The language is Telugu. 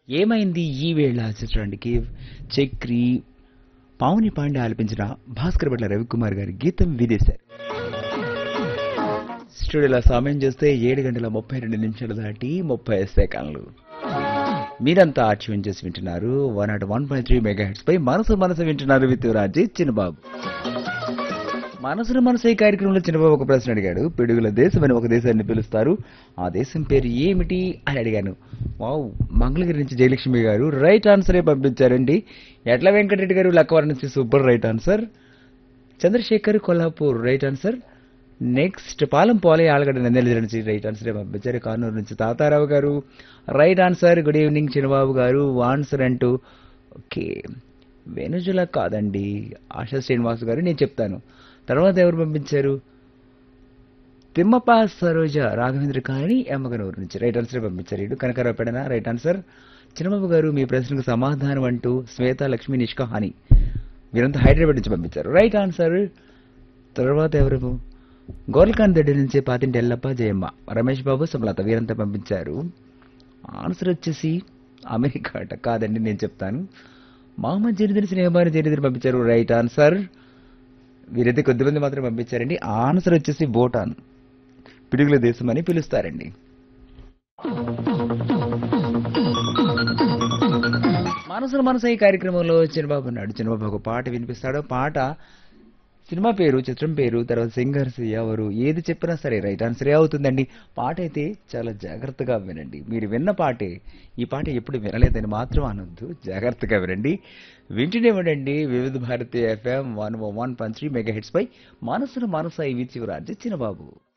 ఏమైంది ఈ వేళ చిత్రానికి చక్రి పావుని పాండే ఆలపించిన భాస్కర్ భట్ల రవికుమార్ గారి గీతం వినేశారు స్టూడియోలో సమయం చూస్తే ఏడు గంటల ముప్పై రెండు నిమిషాలు దాటి ముప్పై సెకండ్లు మీరంతా ట్యూన్ చేసి వింటున్నారు one nought one point three mega hits పై మనసు మనసు వింటున్నారు విత్ రాజీ చిన్నబాబు మనసును మనసు ఈ కార్యక్రమంలో చిన్నబాబు ఒక ప్రశ్న అడిగాడు పిడుగుల దేశం అని ఒక దేశాన్ని పిలుస్తారు ఆ దేశం పేరు ఏమిటి అని అడిగాను వావ్ మంగళగిరి నుంచి జయలక్ష్మి గారు రైట్ ఆన్సరే పంపించారండి ఎట్ల వెంకటరెడ్డి గారు లక్కవరం నుంచి super right answer Chandrasekhar Kolhapur right answer next Palem Pole Allagadda నందెల నుంచి రైట్ ఆన్సర్ పంపించారు కానూరు నుంచి తాతారావు గారు right answer good evening Chinnababu గారు ఆన్సర్ అంటూ ఓకే వెనుజుల కాదండి ఆశా శ్రీనివాస్ గారు నేను చెప్తాను తర్వాత ఎవరు పంపించారు తిమ్మప్ప సరోజ రాఘవేంద్ర కాలనీ ఎమ్మగనూరు నుంచి రైట్ ఆన్సర్ పంపించారు ఇటు కనకరావు పెడన రైట్ ఆన్సర్ చిన్నబాబు గారు మీ ప్రశ్నకు సమాధానం అంటూ శ్వేత లక్ష్మి నిష్కహాని వీరంతా హైదరాబాద్ నుంచి పంపించారు రైట్ ఆన్సర్ తర్వాత ఎవరు గోల్కాన్ దడ్డి నుంచి పాతింటి ఎల్లప్ప జయమ్మ రమేష్ బాబు సుమలత వీరంతా పంపించారు ఆన్సర్ వచ్చేసి అమెరికా అట కాదండి నేను చెప్తాను మహమ్మద్ జరీదని స్నేహబారి జరీదని పంపించారు రైట్ ఆన్సర్ వీరైతే కొద్దిమంది మాత్రం పంపించారండి ఆన్సర్ వచ్చేసి భూటాన్ పిడుగుల దేశం అని పిలుస్తారండి మనసులు మనసు ఈ కార్యక్రమంలో చిన్నబాబు ఉన్నాడు చిన్నబాబు ఒక పాట వినిపిస్తాడు పాట సినిమా పేరు చిత్రం పేరు తర్వాత సింగర్స్ ఎవరు ఏది చెప్పినా సరే రైట్ ఆన్సరే అవుతుందండి పాట అయితే చాలా జాగ్రత్తగా వినండి మీరు విన్న పాటే ఈ పాట ఎప్పుడు వినలేదని మాత్రం అనొద్దు జాగ్రత్తగా వినండి వింటూనే ఉండండి Vividh Bharati FM one one point three mega hits పై మనసును మనసు ఇవి చివరాజు చిన్నబాబు